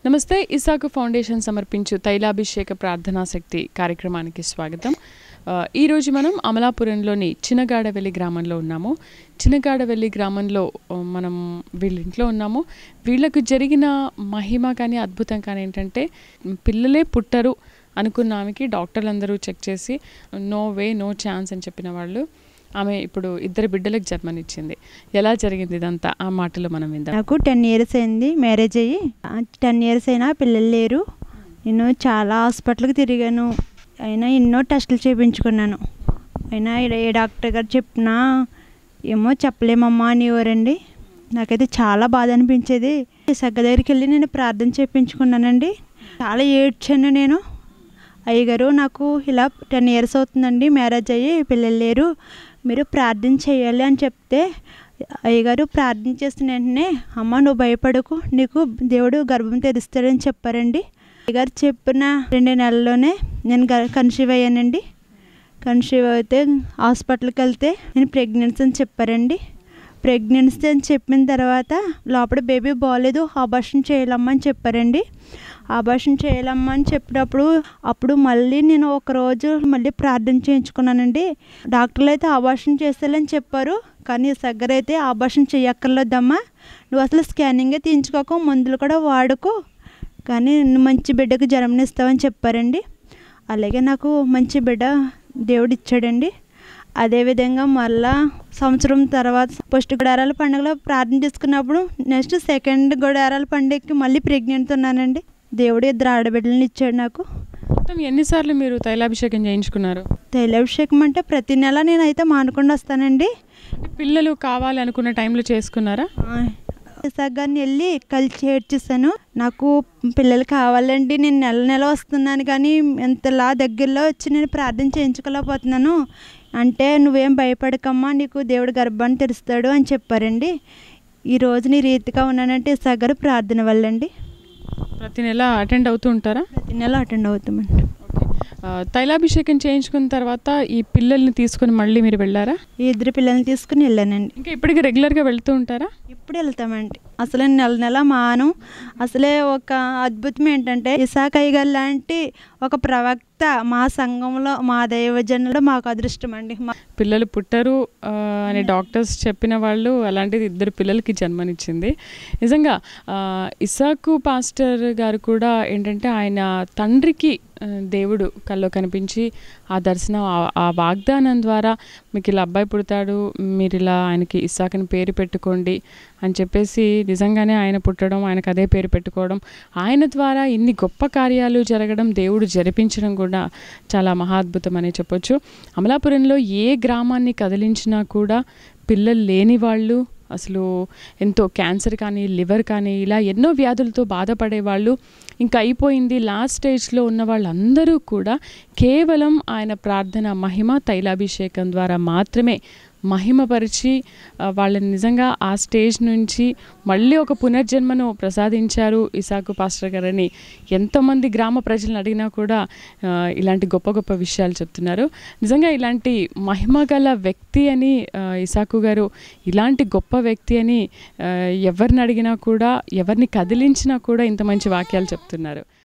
నమస్తే ఇసాకు ఫౌండేషన్ సమర్పించు తైలాభిషేక ప్రార్థనా శక్తి కార్యక్రమానికి స్వాగతం ఆ, ఈరోజు మనం అమలాపురంలోని చిన్నగాడవెల్లి గ్రామంలో ఉన్నాము చిన్నగాడవెల్లి గ్రామంలో ఆ, మనం వీళ్ళ ఇంట్లో ఉన్నాము వీళ్ళకు జరిగిన మహిమ కానీ అద్భుతం కానీ ఏంటంటే పిల్లలే పుట్టరు అనుకున్న ఆమెకి డాక్టర్లు అందరూ చెక్ చేసి నో వే నో ఛాన్స్ అని చెప్పిన వాళ్ళు ఆమె ఇప్పుడు ఇద్దరు బిడ్డలకు జన్మనిచ్చింది ఎలా జరిగింది ఇదంతా ఆ మాటలో మనం విందాం నాకు టెన్ ఇయర్స్ అయింది మ్యారేజ్ అయ్యి టెన్ ఇయర్స్ అయినా పిల్లలు లేరు నేను చాలా హాస్పిటల్కి తిరిగాను అయినా ఎన్నో టెస్టులు చేయించుకున్నాను అయినా ఈడ- ఏ డాక్టర్ గారు చెప్పినా ఏమో చెప్పలేమమ్మా అనేవారండి నాకైతే చాలా బాధ అనిపించేది సగ్గ దగ్గరికి వెళ్ళి నేను ప్రార్థన చేయించుకున్నానండి చాలా ఏడ్చాను నేను అయ్యగారు నాకు ఇలా టెన్ ఇయర్స్ అవుతుందండి మ్యారేజ్ అయ్యి పిల్లలు లేరు మీరు ప్రార్థన చేయాలి అని చెప్తే అయ్యగారు ప్రార్థన చేసిన వెంటనే అమ్మ నువ్వు భయపడకు నీకు దేవుడు గర్భం తెరుస్తాడని చెప్పారండి అయ్యగారు చెప్పిన రెండు నెలల్లోనే నేను కన్సీవ్ అయ్యానండి కన్సీవ్ అయితే హాస్పిటల్కి వెళ్తే నేను ప్రెగ్నెన్సీ అని చెప్పారండి ప్రెగ్నెన్సీ అని చెప్పిన తర్వాత లోపల బేబీ బాగాలేదు ఆపరేషన్ చేయాలమ్మా అని చెప్పారండి ఆపరేషన్ చేయాలమ్మా అని చెప్పినప్పుడు అప్పుడు మళ్ళీ నేను ఒక రోజు మళ్ళీ ప్రార్థన చేయించుకున్నానండి డాక్టర్లు అయితే ఆపరేషన్ చేస్తారని చెప్పారు కానీ సగ్గర అయితే ఆపరేషన్ చేయక్కర్లేదమ్మా నువ్వు అసలు స్కానింగే తీయించుకోకు మందులు కూడా వాడుకో కానీ నువ్వు మంచి బిడ్డకు జన్మనిస్తావని చెప్పారండి అలాగే నాకు మంచి బిడ్డ దేవుడు ఇచ్చాడండి అదేవిధంగా మళ్ళా సంవత్సరం తర్వాత ఫస్ట్ గుడారాల పండుగలో ప్రార్థన చేసుకున్నప్పుడు నెక్స్ట్ సెకండ్ గుడారాల పండుగకి మళ్ళీ ప్రెగ్నెంట్ ఉన్నానండి దేవుడు ఇద్దరు ఆడబిడ్డలను ఇచ్చాడు నాకు మొత్తం ఎన్నిసార్లు మీరు తైలాభిషేకం చేయించుకున్నారు తైలాభిషేకం అంటే ప్రతి నెల నేనైతే మానకుండా వస్తానండి పిల్లలు కావాలి అనుకున్న టైంలో చేసుకున్నారా గారిని వెళ్ళి కలిసి ఏడ్చేసాను నాకు పిల్లలు కావాలండి నేను నెల నెల వస్తున్నాను కానీ ఎంతలా దగ్గరలో వచ్చి నేను ప్రార్థన చేయించుకోలేకపోతున్నాను అంటే నువ్వేం భయపడకమ్మా నీకు దేవుడు గర్భాన్ని తెరుస్తాడు అని చెప్పారండి ఈ రోజు నీ రీతిగా ఉన్నానంటే ఇసాగర్ ప్రార్థన వల్లండి ప్రతి నెల అటెండ్ అవుతూ ఉంటారా ప్రతి నెల అటెండ్ అవుతామండి ఆ, తైలాభిషేకం చేయించుకున్న తర్వాత ఈ పిల్లల్ని తీసుకొని మళ్ళీ మీరు వెళ్ళారా ఈ ఇద్దరు పిల్లల్ని తీసుకుని వెళ్ళానండి ఇంకా ఇప్పటికి రెగ్యులర్గా వెళ్తూ ఉంటారా ఇప్పుడు వెళ్తామండి అసలు నెల నెల మాను అసలే ఒక అద్భుతం ఏంటంటే ఇసాకయ్య గారు లాంటి ఒక ప్రవక్త మా సంఘంలో మా దైవజనులు మాకు అదృష్టం అండి మా పిల్లలు పుట్టరు ఆ, అని డాక్టర్స్ చెప్పిన వాళ్ళు అలాంటిది ఇద్దరు పిల్లలకి జన్మనిచ్చింది నిజంగా ఆ, ఇసాకు పాస్టర్ గారు కూడా ఏంటంటే ఆయన తండ్రికి ఆ, దేవుడు కల్లో కనిపించి ఆ దర్శనం ఆ- ఆ వాగ్దానం ద్వారా మీకు ఇలా అబ్బాయి పుడతాడు మీరు ఇలా ఆయనకి ఇస్సాకని పేరు పెట్టుకోండి అని చెప్పేసి నిజంగానే ఆయన పుట్టడం ఆయనకు అదే పేరు పెట్టుకోవడం ఆయన ద్వారా ఇన్ని గొప్ప కార్యాలు జరగడం దేవుడు జరిపించడం కూడా చాలా మహాద్భుతం అని చెప్పొచ్చు అమలాపురంలో ఏ గ్రామాన్ని కదిలించినా కూడా పిల్లలు లేని వాళ్ళు అసలు ఎంతో క్యాన్సర్ కానీ లివర్ కానీ ఇలా ఎన్నో వ్యాధులతో బాధపడే వాళ్ళు ఇంకా అయిపోయింది లాస్ట్ స్టేజ్లో ఉన్న వాళ్ళందరూ కూడా కేవలం ఆయన ప్రార్థన మహిమ తైలాభిషేకం ద్వారా మాత్రమే మహిమపరిచి ఆ, వాళ్ళని నిజంగా ఆ స్టేజ్ నుంచి మళ్ళీ ఒక పునర్జన్మను ప్రసాదించారు ఇసాకు పాస్టర్ గారని ఎంతోమంది గ్రామ ప్రజలను అడిగినా కూడా ఆ, ఇలాంటి గొప్ప గొప్ప విషయాలు చెప్తున్నారు నిజంగా ఇలాంటి మహిమ గల వ్యక్తి అని ఆ, ఇసాకు గారు ఇలాంటి గొప్ప వ్యక్తి అని ఆ, ఎవరిని అడిగినా కూడా ఎవరిని కదిలించినా కూడా ఇంత మంచి వాక్యాలు చెప్తున్నారు